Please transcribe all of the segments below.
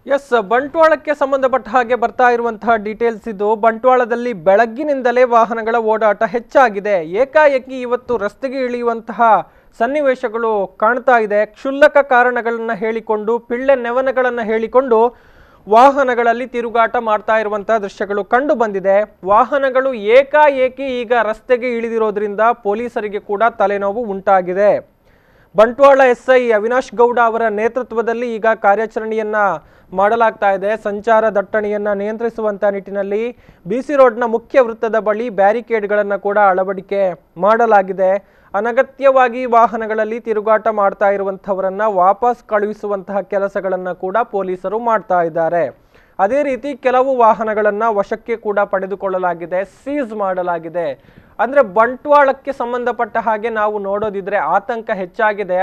S ಬಂಟ್ವಾಳಕ್ಕೆ ಸಂಬಂಧಪಟ್ಟ ಹಾಗೆ ಬರ್ತಾ ಇರುವಂತಹ ಡೀಟೇಲ್ಸ್ ಇದು ಬಂಟ್ವಾಳದಲ್ಲಿ ಬೆಳಗ್ಗಿನಿಂದಲೇ ವಾಹನಗಳ ಓಡಾಟ ಹೆಚ್ಚಾಗಿದೆ ಏಕಾಏಕಿ ಇವತ್ತು ರಸ್ತೆಗೆ ಇಳಿಯುವಂತಹ ಸನ್ನಿವೇಶಗಳು ಕಾಣ್ತಾ ಇದೆ ಕ್ಷುಲ್ಲಕ ಕಾರಣಗಳನ್ನು ಹೇಳಿಕೊಂಡು ಪಿಳ್ಳೆ ನೆವನಗಳನ್ನು ಹೇಳಿಕೊಂಡು ವಾಹನಗಳಲ್ಲಿ ತಿರುಗಾಟ ಮಾಡ್ತಾ ಇರುವಂತಹ ದೃಶ್ಯಗಳು ಕಂಡು ಬಂದಿದೆ ವಾಹನಗಳು ಏಕಾಏಕಿ ಈಗ ರಸ್ತೆಗೆ ಇಳಿದಿರೋದ್ರಿಂದ ಪೊಲೀಸರಿಗೆ ಕೂಡ ತಲೆನೋವು ಉಂಟಾಗಿದೆ ಬಂಟ್ವಾಳ ಎಸ್ಐ ಅವಿನಾಶ್ ಗೌಡ ಅವರ ನೇತೃತ್ವದಲ್ಲಿ ಈಗ ಕಾರ್ಯಾಚರಣೆಯನ್ನ ಮಾಡಲಾಗ್ತಾ ಇದೆ ಸಂಚಾರ ದಟ್ಟಣೆಯನ್ನ ನಿಯಂತ್ರಿಸುವಂತ ನಿಟ್ಟಿನಲ್ಲಿ ಬಿಸಿ ರೋಡ್ನ ಮುಖ್ಯ ವೃತ್ತದ ಬಳಿ ಬ್ಯಾರಿಕೇಡ್ಗಳನ್ನು ಕೂಡ ಅಳವಡಿಕೆ ಮಾಡಲಾಗಿದೆ ಅನಗತ್ಯವಾಗಿ ವಾಹನಗಳಲ್ಲಿ ತಿರುಗಾಟ ಮಾಡ್ತಾ ಇರುವಂಥವರನ್ನ ವಾಪಸ್ ಕಳುಹಿಸುವಂತಹ ಕೆಲಸಗಳನ್ನ ಕೂಡ ಪೊಲೀಸರು ಮಾಡ್ತಾ ಇದ್ದಾರೆ ಅದೇ ರೀತಿ ಕೆಲವು ವಾಹನಗಳನ್ನ ವಶಕ್ಕೆ ಕೂಡ ಪಡೆದುಕೊಳ್ಳಲಾಗಿದೆ ಸೀಸ್ ಮಾಡಲಾಗಿದೆ ಅಂದ್ರೆ ಬಂಟ್ವಾಳಕ್ಕೆ ಸಂಬಂಧಪಟ್ಟ ಹಾಗೆ ನಾವು ನೋಡೋದಿದ್ರೆ ಆತಂಕ ಹೆಚ್ಚಾಗಿದೆ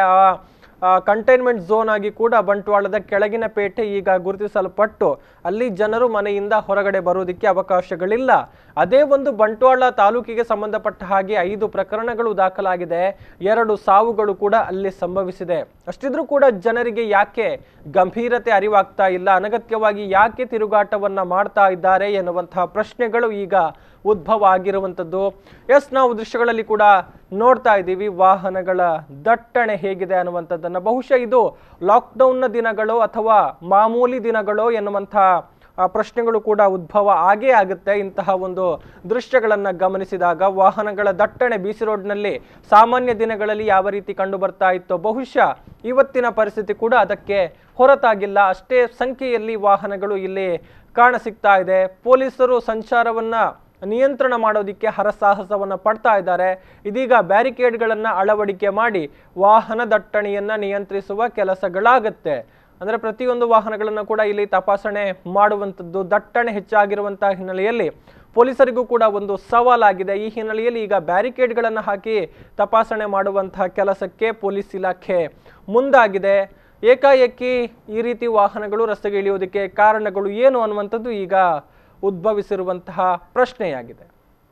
ಆ ಕಂಟೈನ್ಮೆಂಟ್ ಝೋನ್ ಆಗಿ ಕೂಡ ಬಂಟ್ವಾಳದ ಕೆಳಗಿನ ಪೇಟೆ ಈಗ ಗುರುತಿಸಲ್ಪಟ್ಟು ಅಲ್ಲಿ ಜನರು ಮನೆಯಿಂದ ಹೊರಗಡೆ ಬರೋದಕ್ಕೆ ಅವಕಾಶಗಳಿಲ್ಲ ಅದೇ ಒಂದು ಬಂಟ್ವಾಳ ತಾಲೂಕಿಗೆ ಸಂಬಂಧಪಟ್ಟ ಹಾಗೆ ಐದು ಪ್ರಕರಣಗಳು ದಾಖಲಾಗಿದೆ ಎರಡು ಸಾವುಗಳು ಕೂಡ ಅಲ್ಲಿ ಸಂಭವಿಸಿದೆ ಅಷ್ಟಿದ್ರೂ ಕೂಡ ಜನರಿಗೆ ಯಾಕೆ ಗಂಭೀರತೆ ಅರಿವಾಗ್ತಾ ಇಲ್ಲ ಅನಗತ್ಯವಾಗಿ ಯಾಕೆ ತಿರುಗಾಟವನ್ನ ಮಾಡ್ತಾ ಇದ್ದಾರೆ ಎನ್ನುವಂತಹ ಪ್ರಶ್ನೆಗಳು ಈಗ ಉದ್ಭವ ಆಗಿರುವಂಥದ್ದು ಎಸ್ ನಾವು ದೃಶ್ಯಗಳಲ್ಲಿ ಕೂಡ ನೋಡ್ತಾ ಇದ್ದೀವಿ ವಾಹನಗಳ ದಟ್ಟಣೆ ಹೇಗಿದೆ ಅನ್ನುವಂಥದ್ದನ್ನು ಬಹುಶಃ ಇದು ಲಾಕ್ಡೌನ್ನ ದಿನಗಳು ಅಥವಾ ಮಾಮೂಲಿ ದಿನಗಳೋ ಎನ್ನುವಂತಹ ಆ ಪ್ರಶ್ನೆಗಳು ಕೂಡ ಉದ್ಭವ ಆಗೇ ಆಗುತ್ತೆ ಇಂತಹ ಒಂದು ದೃಶ್ಯಗಳನ್ನು ಗಮನಿಸಿದಾಗ ವಾಹನಗಳ ದಟ್ಟಣೆ ಬಿಸಿ ರೋಡ್ನಲ್ಲಿ ಸಾಮಾನ್ಯ ದಿನಗಳಲ್ಲಿ ಯಾವ ರೀತಿ ಕಂಡು ಬರ್ತಾ ಇತ್ತೋ ಬಹುಶಃ ಇವತ್ತಿನ ಪರಿಸ್ಥಿತಿ ಕೂಡ ಅದಕ್ಕೆ ಹೊರತಾಗಿಲ್ಲ ಅಷ್ಟೇ ಸಂಖ್ಯೆಯಲ್ಲಿ ವಾಹನಗಳು ಇಲ್ಲಿ ಕಾಣಸಿಗ್ತಾ ಇದೆ ಪೊಲೀಸರು ಸಂಚಾರವನ್ನ ನಿಯಂತ್ರಣ ಮಾಡೋದಕ್ಕೆ ಹರಸಾಹಸವನ್ನು ಪಡ್ತಾ ಇದ್ದಾರೆ ಇದೀಗ ಬ್ಯಾರಿಕೇಡ್ಗಳನ್ನು ಅಳವಡಿಕೆ ಮಾಡಿ ವಾಹನ ದಟ್ಟಣೆಯನ್ನ ನಿಯಂತ್ರಿಸುವ ಕೆಲಸಗಳಾಗತ್ತೆ ಅಂದರೆ ಪ್ರತಿಯೊಂದು ವಾಹನಗಳನ್ನು ಕೂಡ ಇಲ್ಲಿ ತಪಾಸಣೆ ಮಾಡುವಂಥದ್ದು ದಟ್ಟಣೆ ಹೆಚ್ಚಾಗಿರುವಂತಹ ಹಿನ್ನೆಲೆಯಲ್ಲಿ ಪೊಲೀಸರಿಗೂ ಕೂಡ ಒಂದು ಸವಾಲಾಗಿದೆ ಈ ಹಿನ್ನೆಲೆಯಲ್ಲಿ ಈಗ ಬ್ಯಾರಿಕೇಡ್ಗಳನ್ನು ಹಾಕಿ ತಪಾಸಣೆ ಮಾಡುವಂತಹ ಕೆಲಸಕ್ಕೆ ಪೊಲೀಸ್ ಇಲಾಖೆ ಮುಂದಾಗಿದೆ ಏಕಾಏಕಿ ಈ ರೀತಿ ವಾಹನಗಳು ರಸ್ತೆಗೆ ಇಳಿಯೋದಕ್ಕೆ ಕಾರಣಗಳು ಏನು ಅನ್ನುವಂಥದ್ದು ಈಗ ಉದ್ಭವಿಸಿರುವಂತಹ ಪ್ರಶ್ನೆಯಾಗಿದೆ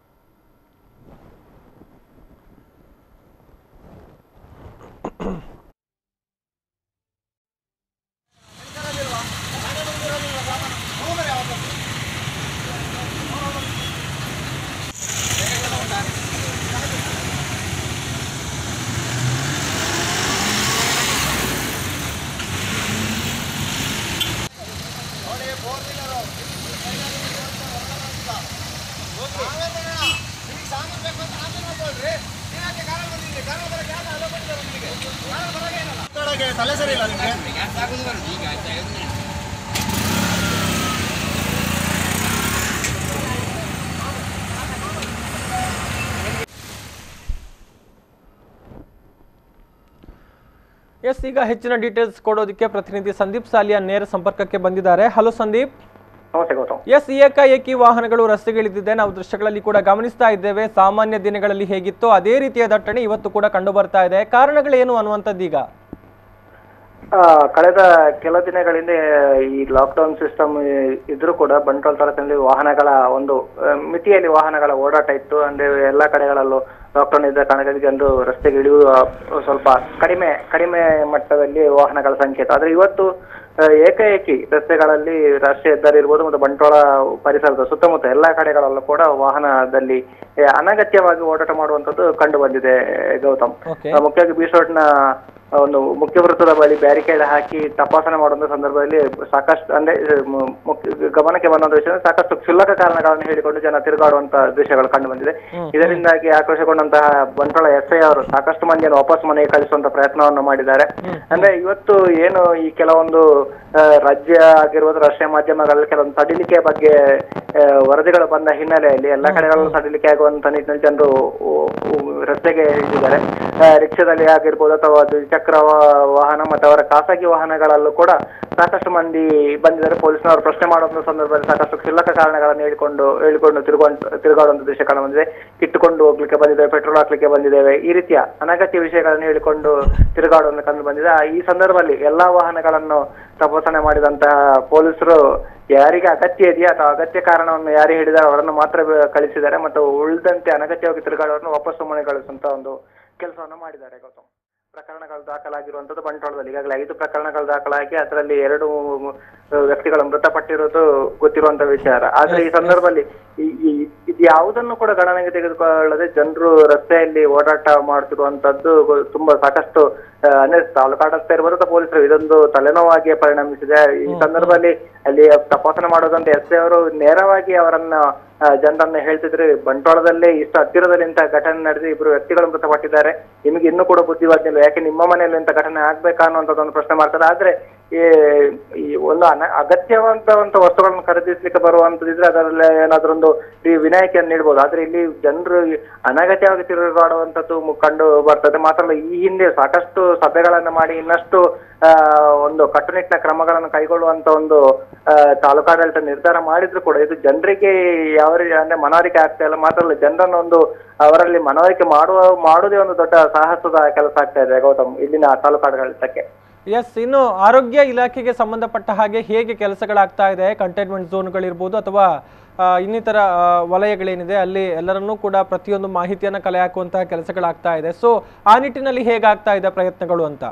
ತಲೆ ಸರಿ ಇಲ್ಲ ನಿಮಗೆ ಎಸ್ ಈಗ ಹೆಚ್ಚಿನ ಡೀಟೇಲ್ಸ್ ಕೊಡೋದಕ್ಕೆ ಪ್ರತಿನಿಧಿ ಸಂದೀಪ್ ಸಾಲಿಯಾ ನೇರ ಸಂಪರ್ಕಕ್ಕೆ ಬಂದಿದ್ದಾರೆ ಹಲೋ ಸಂದೀಪ್ ನಮಸ್ತೆ ಗೌತಮ್ ಎಸ್ ಏಕಾಏಕಿ ವಾಹನಗಳು ರಸ್ತೆಗೆ ಇಳಿದಿದೆ ನಾವು ದೃಶ್ಯಗಳಲ್ಲಿ ಕೂಡ ಗಮನಿಸ್ತಾ ಇದ್ದೇವೆ ಸಾಮಾನ್ಯ ದಿನಗಳಲ್ಲಿ ಹೇಗಿತ್ತು ಅದೇ ರೀತಿಯ ದಟ್ಟಣೆ ಇವತ್ತು ಕೂಡ ಕಂಡು ಬರ್ತಾ ಇದೆ ಕಾರಣಗಳೇನು ಅನ್ನುವಂಥದ್ದು ಈಗ ಆ, ಕಳೆದ ಕೆಲ ದಿನಗಳಿಂದ ಈ ಲಾಕ್ಡೌನ್ ಸಿಸ್ಟಮ್ ಇದ್ರೂ ಕೂಡ ಬಂಟ್ವಾಳ ತಾಲೂಕಿನಲ್ಲಿ ವಾಹನಗಳ ಒಂದು ಆ, ಮಿತಿಯಲ್ಲಿ ವಾಹನಗಳ ಓಡಾಟ ಇತ್ತು ಅಂದ್ರೆ ಎಲ್ಲಾ ಕಡೆಗಳಲ್ಲೂ ಲಾಕ್ಡೌನ್ ಇದ್ದ ಕಾರಣಕ್ಕಾಗಿ ಜನರು ರಸ್ತೆಗೆ ಇಳಿಯುವ ಸ್ವಲ್ಪ ಕಡಿಮೆ ಕಡಿಮೆ ಮಟ್ಟದಲ್ಲಿ ವಾಹನಗಳ ಸಂಖ್ಯೆ ಇತ್ತು ಆದ್ರೆ ಇವತ್ತು ಆ, ಏಕಾಏಕಿ ರಸ್ತೆಗಳಲ್ಲಿ ರಾಷ್ಟ್ರೀಯ ಹೆದ್ದಾರಿ ಇರ್ಬೋದು ಮತ್ತು ಬಂಟ್ವಾಳ ಪರಿಸರದ ಸುತ್ತಮುತ್ತ ಎಲ್ಲಾ ಕಡೆಗಳಲ್ಲೂ ಕೂಡ ವಾಹನದಲ್ಲಿ ಆ, ಅನಗತ್ಯವಾಗಿ ಓಡಾಟ ಮಾಡುವಂತದ್ದು ಕಂಡು ಬಂದಿದೆ ಗೌತಮ್ ಓಕೆ ಆ, ಮುಖ್ಯವಾಗಿ ಬೀಚ್ ರೋಡ್ನ ಒಂದು ಮುಖ್ಯ ವೃತ್ತದ ಬಳಿ ಬ್ಯಾರಿಕೇಡ್ ಹಾಕಿ ತಪಾಸಣೆ ಮಾಡುವಂತ ಸಂದರ್ಭದಲ್ಲಿ ಸಾಕಷ್ಟು ಅಂದ್ರೆ ಮ- ಮುಖ್ಯ ಗಮನಕ್ಕೆ ಬಂದಂತ ವಿಷಯ ಅಂದ್ರೆ ಸಾಕಷ್ಟು ಕ್ಷುಲ್ಲಕ ಕಾರಣಗಳನ್ನು ಹೇಳಿಕೊಂಡು ಜನ ತಿರುಗಾಡುವಂತ ದೃಶ್ಯಗಳು ಕಂಡು ಬಂದಿದೆ ಇದರಿಂದಾಗಿ ಆಕ್ರೋಶಗೊಂಡಂತಹ ಬಂಟ್ವಾಳ ಎಸ್ ಐ ಅವರು ಸಾಕಷ್ಟು ಮಂದಿಯನ್ನು ವಾಪಸ್ ಮನೆಗೆ ಕಳಿಸುವಂತ ಪ್ರಯತ್ನವನ್ನು ಮಾಡಿದ್ದಾರೆ ಅಂದ್ರೆ ಇವತ್ತು ಏನು ಈ ಕೆಲವೊಂದು ಆ, ರಾಜ್ಯ ಆಗಿರ್ಬೋದು ರಾಷ್ಟ್ರೀಯ ಮಾಧ್ಯಮಗಳಲ್ಲಿ ಕೆಲವೊಂದು ಸಡಿಲಿಕೆ ಬಗ್ಗೆ ಆ, ವರದಿಗಳು ಬಂದ ಹಿನ್ನೆಲೆಯಲ್ಲಿ ಎಲ್ಲ ಕಡೆಗಳಲ್ಲೂ ಸಡಿಲಿಕೆ ಆಗುವಂತ ನಿಟ್ಟಿನಲ್ಲಿ ಜನರು ಉ- ಉ- ರಸ್ತೆಗೆ ಇಳಿದಿದ್ದಾರೆ ಆ, ರಿಕ್ಷಾದಲ್ಲಿ ಆಗಿರ್ಬೋದು ಅಥವಾ ದ್ವಿಚಕ್ರ ವಾ- ವಾಹನ ಮತ್ತು ಅವರ ಖಾಸಗಿ ವಾಹನಗಳಲ್ಲೂ ಕೂಡ ಸಾಕಷ್ಟು ಮಂದಿ ಬಂದಿದ್ದಾರೆ ಪೊಲೀಸ್ನವರು ಪ್ರಶ್ನೆ ಮಾಡುವಂತ ಸಂದರ್ಭದಲ್ಲಿ ಸಾಕಷ್ಟು ಕ್ಷುಲ್ಲಕ ಕಾರಣಗಳನ್ನು ಹೇಳಿಕೊಂಡು ಹೇಳಿಕೊಂಡು ತಿರುಗುವಂತ ತಿರುಗಾಡುವಂತ ದೃಶ್ಯ ಕಂಡು ಬಂದಿದೆ ಕಿಟ್ಟುಕೊಂಡು ಹೋಗ್ಲಿಕ್ಕೆ ಬಂದಿದ್ದೇವೆ ಪೆಟ್ರೋಲ್ ಹಾಕ್ಲಿಕ್ಕೆ ಬಂದಿದ್ದೇವೆ ಈ ರೀತಿಯ ಅನಗತ್ಯ ವಿಷಯಗಳನ್ನು ಹೇಳಿಕೊಂಡು ತಿರುಗಾಡುವಂತ ಕಂಡು ಬಂದಿದೆ ಆ- ಈ ಸಂದರ್ಭದಲ್ಲಿ ಎಲ್ಲಾ ವಾಹನಗಳನ್ನು ತಪಾಸಣೆ ಮಾಡಿದಂತಹ ಪೊಲೀಸರು ಯಾರಿಗೆ ಅಗತ್ಯ ಇದೆಯಾ ಅಥವಾ ಅಗತ್ಯ ಕಾರಣವನ್ನು ಯಾರು ಹೇಳಿದಾರೆ ಅವರನ್ನು ಮಾತ್ರ ಬ- ಕಳಿಸಿದ್ದಾರೆ ಮತ್ತು ಉಳಿದಂತೆ ಅನಗತ್ಯವಾಗಿ ತಿರುಗಾಡೋರನ್ನು ವಾಪಸ್ಸು ಮನೆ ಕಳಿಸುವಂತ ಒಂದು ಕೆಲಸವನ್ನು ಮಾಡಿದ್ದಾರೆ ಗೌತಮ್ ಪ್ರಕರಣಗಳು ದಾಖಲಾಗಿರುವಂತದ್ದು ಬಂಟ್ವಾಳದಲ್ಲಿ ಈಗಾಗಲೇ ಐದು ಪ್ರಕರಣಗಳು ದಾಖಲಾಗಿ ಅದರಲ್ಲಿ ಎರಡು ಆ, ವ್ಯಕ್ತಿಗಳು ಮೃತಪಟ್ಟಿರೋದು ಗೊತ್ತಿರುವಂತ ವಿಚಾರ ಆದ್ರೆ ಈ ಸಂದರ್ಭದಲ್ಲಿ ಈ- ಈ ಇದು ಯಾವುದನ್ನು ಕೂಡ ಗಣನೆಗೆ ತೆಗೆದುಕೊಳ್ಳದೆ ಜನರು ರಸ್ತೆಯಲ್ಲಿ ಓಡಾಟ ಮಾಡ್ತಿರುವಂತದ್ದು ಗೊ- ತುಂಬಾ ಸಾಕಷ್ಟು ಆ, ಅಂದ್ರೆ ತಾಲೂಕಾಡಳಿತ ಇರ್ಬೋದು ಅಥವಾ ಪೊಲೀಸರು ಇದೊಂದು ತಲೆನೋವಾಗಿ ಪರಿಣಮಿಸಿದೆ ಈ ಸಂದರ್ಭದಲ್ಲಿ ಅಲ್ಲಿ ತಪಾಸಣೆ ಮಾಡೋದಂತ ಎಸ್ ಅವರು ನೇರವಾಗಿ ಅವರನ್ನ ಆ, ಜನರನ್ನ ಹೇಳ್ತಿದ್ರೆ ಬಂಟ್ವಾಳದಲ್ಲೇ ಇಷ್ಟು ಹತ್ತಿರದಲ್ಲಿ ಇಂಥ ಘಟನೆ ನಡೆದು ಇಬ್ರು ವ್ಯಕ್ತಿಗಳು ಮೃತಪಟ್ಟಿದ್ದಾರೆ ನಿಮಗೆ ಇನ್ನೂ ಕೂಡ ಬುದ್ಧಿವಾದ ಇಲ್ಲ ಯಾಕೆ ನಿಮ್ಮ ಮನೆಯಲ್ಲಿ ಇಂಥ ಘಟನೆ ಆಗ್ಬೇಕಾ ಅನ್ನುವಂಥದ್ದೊಂದು ಪ್ರಶ್ನೆ ಮಾಡ್ತಾರೆ ಆದ್ರೆ ಈ ಈ ಒಂದು ಅನ ಅಗತ್ಯವಂತ ವಸ್ತುಗಳನ್ನು ಖರೀದಿಸ್ಲಿಕ್ಕೆ ಬರುವಂತದಿದ್ರೆ ಅದರಲ್ಲಿ ಏನಾದ್ರೂ ಒಂದು ಈ ವಿನಾಯಿತಿಯನ್ನು ನೀಡಬಹುದು ಆದ್ರೆ ಇಲ್ಲಿ ಜನರು ಈ ಅನಗತ್ಯವಾಗಿ ತಿರುಗಾಡುವಂತದ್ದು ಮು- ಕಂಡು ಬರ್ತದೆ ಮಾತ್ರ ಅಲ್ಲ ಈ ಹಿಂದೆ ಸಾಕಷ್ಟು ಸಭೆಗಳನ್ನ ಮಾಡಿ ಇನ್ನಷ್ಟು ಆ, ಒಂದು ಕಟ್ಟುನಿಟ್ಟಿನ ಕ್ರಮಗಳನ್ನು ಕೈಗೊಳ್ಳುವಂತ ಒಂದು ಆ, ತಾಲೂಕಾಡಳಿತ ನಿರ್ಧಾರ ಮಾಡಿದ್ರು ಕೂಡ ಇದು ಜನರಿಗೆ ಯಾವ ರೀತಿ ಅಂದ್ರೆ ಮನವರಿಕೆ ಆಗ್ತಾ ಇಲ್ಲ ಮಾತ್ರ ಅಲ್ಲ ಜನರನ್ನ ಒಂದು ಅವರಲ್ಲಿ ಮನವರಿಕೆ ಮಾಡುವ ಮಾಡುವುದೇ ಒಂದು ದೊಡ್ಡ ಸಾಹಸದ ಕೆಲಸ ಆಗ್ತಾ ಇದೆ ಗೌತಮ್ ಇಲ್ಲಿನ ತಾಲೂಕಾಡಳಿತಕ್ಕೆ ಎಸ್ ಇನ್ನು ಆರೋಗ್ಯ ಇಲಾಖೆಗೆ ಸಂಬಂಧಪಟ್ಟ ಹಾಗೆ ಹೇಗೆ ಕೆಲಸಗಳಾಗ್ತಾ ಇದೆ ಕಂಟೈನ್ಮೆಂಟ್ ಝೋನ್ಗಳಿರ್ಬೋದು ಅಥವಾ ಆ, ಇನ್ನಿತರ ಆ, ವಲಯಗಳೇನಿದೆ ಅಲ್ಲಿ ಎಲ್ಲರನ್ನೂ ಕೂಡ ಪ್ರತಿಯೊಂದು ಮಾಹಿತಿಯನ್ನು ಕಲೆ ಹಾಕುವಂತಹ ಕೆಲಸಗಳಾಗ್ತಾ ಇದೆ ಸೊ ಆ ನಿಟ್ಟಿನಲ್ಲಿ ಹೇಗಾಗ್ತಾ ಇದೆ ಪ್ರಯತ್ನಗಳು ಅಂತ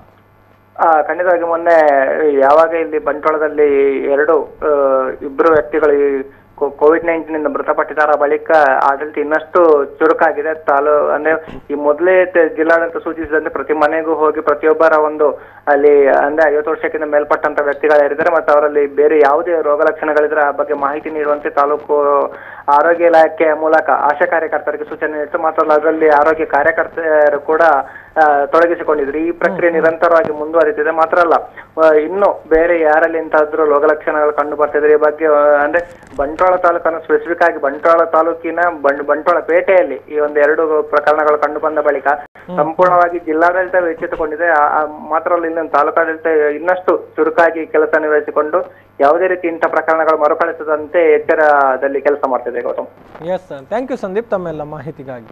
ಆ, ಖಂಡಿತವಾಗಿ ಮೊನ್ನೆ ಯಾವಾಗ ಇಲ್ಲಿ ಬಂಟ್ವಾಳದಲ್ಲಿ ಎರಡು ಆ, ಇಬ್ರು ವ್ಯಕ್ತಿಗಳು ಈ ಕೋವಿಡ್ ನೈನ್ಟೀನ್ ಇಂದ ಮೃತಪಟ್ಟಿದ್ದಾರ ಬಳಿಕ ಆಡಳಿತ ಇನ್ನಷ್ಟು ಚುರುಕಾಗಿದೆ ತಾಲೂ ಅಂದ್ರೆ ಈ ಮೊದಲೇ ತೆ- ಜಿಲ್ಲಾಡಳಿತ ಸೂಚಿಸಿದಂತೆ ಪ್ರತಿ ಮನೆಗೂ ಹೋಗಿ ಪ್ರತಿಯೊಬ್ಬರ ಒಂದು ಅಲ್ಲಿ ಅಂದ್ರೆ ಐವತ್ತು ವರ್ಷಕ್ಕಿಂತ ಮೇಲ್ಪಟ್ಟಂತ ವ್ಯಕ್ತಿಗಳು ಯಾರಿದ್ದಾರೆ ಮತ್ತು ಅವರಲ್ಲಿ ಬೇರೆ ಯಾವುದೇ ರೋಗ ಲಕ್ಷಣಗಳಿದ್ರೆ ಆ ಬಗ್ಗೆ ಮಾಹಿತಿ ನೀಡುವಂತೆ ತಾಲೂಕು ಆರೋಗ್ಯ ಇಲಾಖೆಯ ಮೂಲಕ ಆಶಾ ಕಾರ್ಯಕರ್ತರಿಗೆ ಸೂಚನೆ ನೀಡಿತು ಮಾತ್ರ ಅಲ್ಲ ಅದರಲ್ಲಿ ಆರೋಗ್ಯ ಕಾರ್ಯಕರ್ತರು ಕೂಡ ಆ, ತೊಡಗಿಸಿಕೊಂಡಿದ್ರು ಈ ಪ್ರಕ್ರಿಯೆ ನಿರಂತರವಾಗಿ ಮುಂದುವರಿತಿದೆ ಮಾತ್ರ ಅಲ್ಲ ಆ, ಇನ್ನು ಬೇರೆ ಯಾರಲ್ಲಿ ಇಂತಾದ್ರೂ ರೋಗ ಲಕ್ಷಣಗಳು ಕಂಡು ಬರ್ತಿದ್ರೆ ಈ ಬಗ್ಗೆ ಆ, ಅಂದ್ರೆ ಬಂಟ್ವಾಳ ತಾಲೂಕನ್ನು ಸ್ಪೆಸಿಫಿಕ್ ಆಗಿ ಬಂಟ್ವಾಳ ತಾಲೂಕಿನ ಬಂಡ್ ಬಂಟ್ವಾಳ ಪೇಟೆಯಲ್ಲಿ ಈ ಒಂದು ಎರಡು ಪ್ರಕರಣಗಳು ಕಂಡು ಬಂದ ಬಳಿಕ ಸಂಪೂರ್ಣವಾಗಿ ಜಿಲ್ಲಾಡಳಿತ ಎಚ್ಚೆತ್ತುಕೊಂಡಿದೆ ಆ- ಆ ಮಾತ್ರ ಅಲ್ಲ ಇನ್ನು ತಾಲೂಕಾಡಳಿತ ಇನ್ನಷ್ಟು ಚುರುಕಾಗಿ ಕೆಲಸ ನಿರ್ವಹಿಸಿಕೊಂಡು ಯಾವುದೇ ರೀತಿ ಇಂಥ ಪ್ರಕರಣಗಳು ಮರುಕಳಿಸದಂತೆ ಎಚ್ಚರದಲ್ಲಿ ಕೆಲಸ ಮಾಡ್ತಿದೆ Gautam S thank you Sandeep ತಮ್ಮೆಲ್ಲ ಮಾಹಿತಿಗಾಗಿ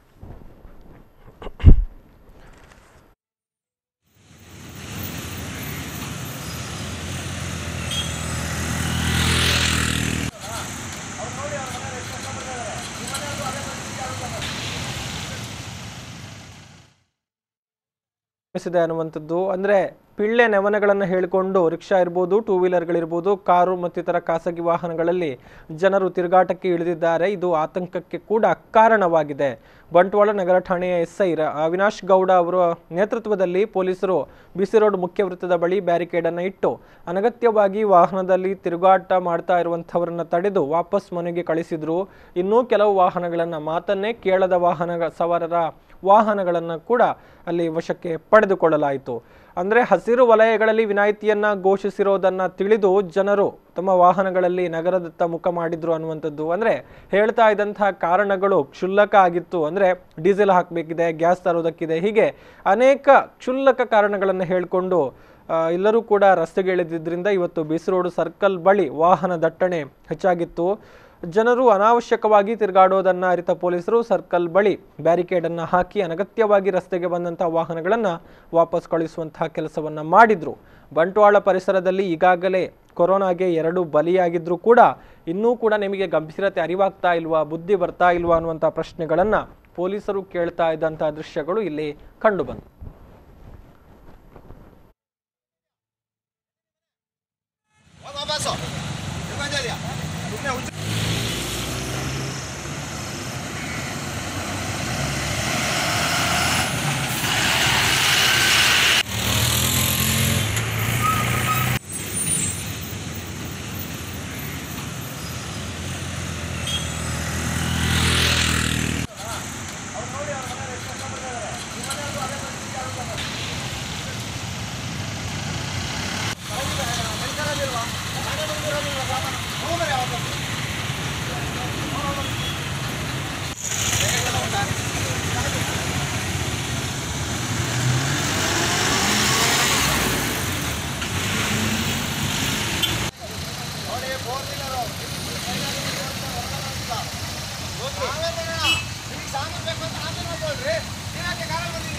ಇದೆ ಅನ್ನುವಂಥದ್ದು ಅಂದರೆ ಪಿಳ್ಳೆ ನೆವನಗಳನ್ನು ಹೇಳಿಕೊಂಡು ರಿಕ್ಷಾ ಇರ್ಬೋದು ಟೂ ವೀಲರ್ಗಳಿರ್ಬೋದು ಕಾರು ಮತ್ತಿತರ ಖಾಸಗಿ ವಾಹನಗಳಲ್ಲಿ ಜನರು ತಿರುಗಾಟಕ್ಕೆ ಇಳಿದಿದ್ದಾರೆ ಇದು ಆತಂಕಕ್ಕೆ ಕೂಡ ಕಾರಣವಾಗಿದೆ ಬಂಟ್ವಾಳ ನಗರ ಠಾಣೆಯ ಎಸ್ಐ ರ- ಅವಿನಾಶ್ ಗೌಡ ಅವರ ನೇತೃತ್ವದಲ್ಲಿ ಪೊಲೀಸರು ಬಿಸಿ ರೋಡ್ ಮುಖ್ಯ ವೃತ್ತದ ಬಳಿ ಬ್ಯಾರಿಕೇಡ್ ಅನ್ನು ಇಟ್ಟು ಅನಗತ್ಯವಾಗಿ ವಾಹನದಲ್ಲಿ ತಿರುಗಾಟ ಮಾಡ್ತಾ ಇರುವಂಥವರನ್ನ ತಡೆದು ವಾಪಸ್ ಮನೆಗೆ ಕಳಿಸಿದ್ರು ಇನ್ನೂ ಕೆಲವು ವಾಹನಗಳನ್ನು ಮಾತನ್ನೇ ಕೇಳದ ವಾಹನ ಸವಾರರ ವಾಹನಗಳನ್ನು ಕೂಡ ಅಲ್ಲಿ ವಶಕ್ಕೆ ಪಡೆದುಕೊಳ್ಳಲಾಯಿತು ಅಂದರೆ ಹಸಿರು ವಲಯಗಳಲ್ಲಿ ವಿನಾಯಿತಿಯನ್ನ ಘೋಷಿಸಿರೋದನ್ನ ತಿಳಿದು ಜನರು ತಮ್ಮ ವಾಹನಗಳಲ್ಲಿ ನಗರದತ್ತ ಮುಖ ಮಾಡಿದ್ರು ಅನ್ನುವಂಥದ್ದು ಅಂದರೆ ಹೇಳ್ತಾ ಇದ್ದಂತಹ ಕಾರಣಗಳು ಕ್ಷುಲ್ಲಕ ಆಗಿತ್ತು ಅಂದರೆ ಡೀಸೆಲ್ ಹಾಕಬೇಕಿದೆ ಗ್ಯಾಸ್ ತರೋದಕ್ಕಿದೆ ಹೀಗೆ ಅನೇಕ ಕ್ಷುಲ್ಲಕ ಕಾರಣಗಳನ್ನು ಹೇಳಿಕೊಂಡು ಆ, ಎಲ್ಲರೂ ಕೂಡ ರಸ್ತೆಗೆ ಇಳಿದಿದ್ದರಿಂದ ಇವತ್ತು ಬಿಸಿ ರೋಡ್ ಸರ್ಕಲ್ ಬಳಿ ವಾಹನ ದಟ್ಟಣೆ ಹೆಚ್ಚಾಗಿತ್ತು ಜನರು ಅನಾವಶ್ಯಕವಾಗಿ ತಿರುಗಾಡೋದನ್ನ ಅರಿತ ಪೊಲೀಸರು ಸರ್ಕಲ್ ಬಳಿ ಬ್ಯಾರಿಕೇಡ್ ಅನ್ನ ಹಾಕಿ ಅನಗತ್ಯವಾಗಿ ರಸ್ತೆಗೆ ಬಂದಂತಹ ವಾಹನಗಳನ್ನ ವಾಪಸ್ ಕಳಿಸುವಂತಹ ಕೆಲಸವನ್ನ ಮಾಡಿದ್ರು ಬಂಟ್ವಾಳ ಪರಿಸರದಲ್ಲಿ ಈಗಾಗಲೇ ಕೊರೋನಾಗೆ ಎರಡು ಬಲಿಯಾಗಿದ್ರು ಕೂಡ ಇನ್ನೂ ಕೂಡ ನಿಮಗೆ ಗಂಭೀರತೆ ಅರಿವಾಗ್ತಾ ಇಲ್ವಾ ಬುದ್ಧಿ ಬರ್ತಾ ಇಲ್ವಾ ಅನ್ನುವಂಥ ಪ್ರಶ್ನೆಗಳನ್ನ ಪೊಲೀಸರು ಕೇಳ್ತಾ ಇದ್ದಂತಹ ದೃಶ್ಯಗಳು ಇಲ್ಲಿ ಕಂಡುಬಂತು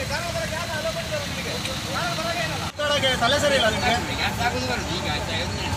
ತಲೆ ಸರಿ ಇಲ್ಲ ನಿಮಗೆ